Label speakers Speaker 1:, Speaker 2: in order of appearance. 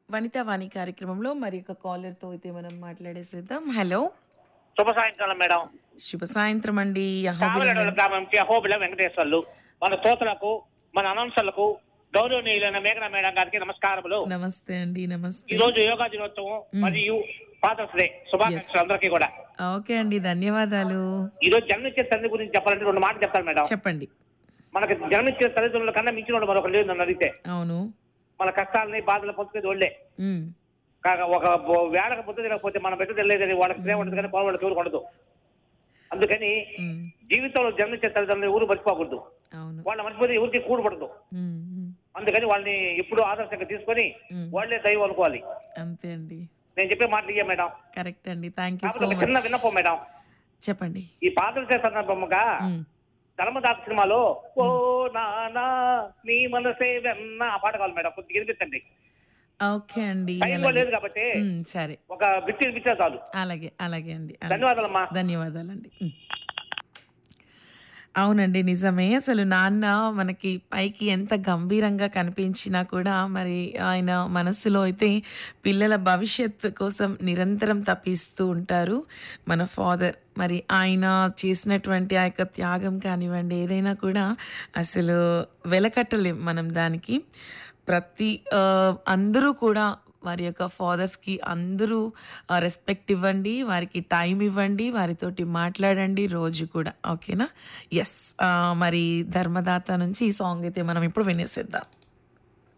Speaker 1: వనితా వాణి కార్యక్రమంలో మరి ఒక కాలర్తో అయితే మనం మాట్లాడేసేద్దాం హలో
Speaker 2: శుభ సాయంకాలం మేడం
Speaker 1: శుభ సాయంత్రం అండి అహోబిలం
Speaker 2: కావలగడ గ్రామం నుంచి అహోబిలం వెంకటేశ్వర్లు మన శ్రోతలకు మన అనౌన్సర్లకు గౌరవనీయులైన మేఘన మేడం గారికి నమస్కారములు
Speaker 1: నమస్తే అండి
Speaker 2: ఈ
Speaker 1: నమస్తే
Speaker 2: రోజు యోగా దినోత్సవం మరియు ఫాదర్స్ డే శుభాకాంక్షలు అందరికీ కూడా
Speaker 1: ఓకే అండి ధన్యవాదాలు
Speaker 2: ఈ రోజు జన్మించే తల్లి గురించి చెప్పాలంటే రెండు మాటలు చెప్తాను మేడం
Speaker 1: చెప్పండి
Speaker 2: మనకి జన్మించే తల్లిదండ్రుల కన్నా మించిన వాడు మరొకరు లేదు నన్ను అడిగితే
Speaker 1: అవును
Speaker 2: మన కష్టాలని బాధలు పొందుకునేది వాళ్ళే
Speaker 1: ఉమ్,
Speaker 2: కాక ఒక బో- వేడక పొద్దు తినకపోతే మన బిడ్డ తెలియదు వాళ్ళకి ప్రేమ ఉంటుంది కానీ కోన వాళ్ళకి ఎవరు ఉండదు అందుకని
Speaker 1: ఉమ్,
Speaker 2: జీవితంలో జన్మించే తల్లిదండ్రులు ఎవరు మర్చిపోకూడదు
Speaker 1: అవును
Speaker 2: వాళ్ళ మర్చిపోతే ఎవరికి కూడబడదు
Speaker 1: ఉమ్, ఉమ్,
Speaker 2: అందుకని వాళ్ళని ఎప్పుడూ ఆదర్శంగా తీసుకొని
Speaker 1: ఉమ్,
Speaker 2: వాళ్ళే దైవం అనుకోవాలి
Speaker 1: అంతే అండి
Speaker 2: నేను చెప్పే మాటలు ఇయ్య మేడం
Speaker 1: కరెక్ట్ అండి థ్యాంక్ యూ సో
Speaker 2: కాకపోతే ఒక చిన్న
Speaker 1: మచ్
Speaker 2: విన్నపం మేడం
Speaker 1: చెప్పండి
Speaker 2: ఈ పాత్ర సందర్భముగా
Speaker 1: ఉమ్,
Speaker 2: ధర్మదాత సినిమాలో ఓ నానా నీ మనసే వెన్న ఆ పాట కావాలి మేడం కొద్దిగా వినిపించండి
Speaker 1: ఓకే అండి
Speaker 2: టైం కూడా
Speaker 1: అలాగే
Speaker 2: లేదు కాబట్టి
Speaker 1: ఉమ్, సరే
Speaker 2: ఒక బిట్టి వినిపించే చాలు
Speaker 1: అలాగే అలాగే అండి అలాగే.
Speaker 2: ధన్యవాదాలమ్మా
Speaker 1: ధన్యవాదాలండి ఉమ్. అవునండి నిజమే అసలు నాన్న మనకి పైకి ఎంత గంభీరంగా కనిపించినా కూడా మరి ఆయన మనస్సులో అయితే పిల్లల భవిష్యత్ కోసం నిరంతరం తప్పిస్తూ ఉంటారు మన ఫాదర్ మరి ఆయన చేసినటువంటి ఆ యొక్క త్యాగం కానివ్వండి ఏదైనా కూడా అసలు వెలకట్టలేం మనం దానికి ప్రతి ఆ, అందరూ కూడా వారి యొక్క ఫాదర్స్కి అందరూ రెస్పెక్ట్ ఇవ్వండి వారికి టైం ఇవ్వండి వారితోటి మాట్లాడండి రోజు కూడా ఓకేనా ఎస్ మరి ధర్మదాత నుంచి ఈ సాంగ్ అయితే మనం ఇప్పుడు వినేసేద్దాం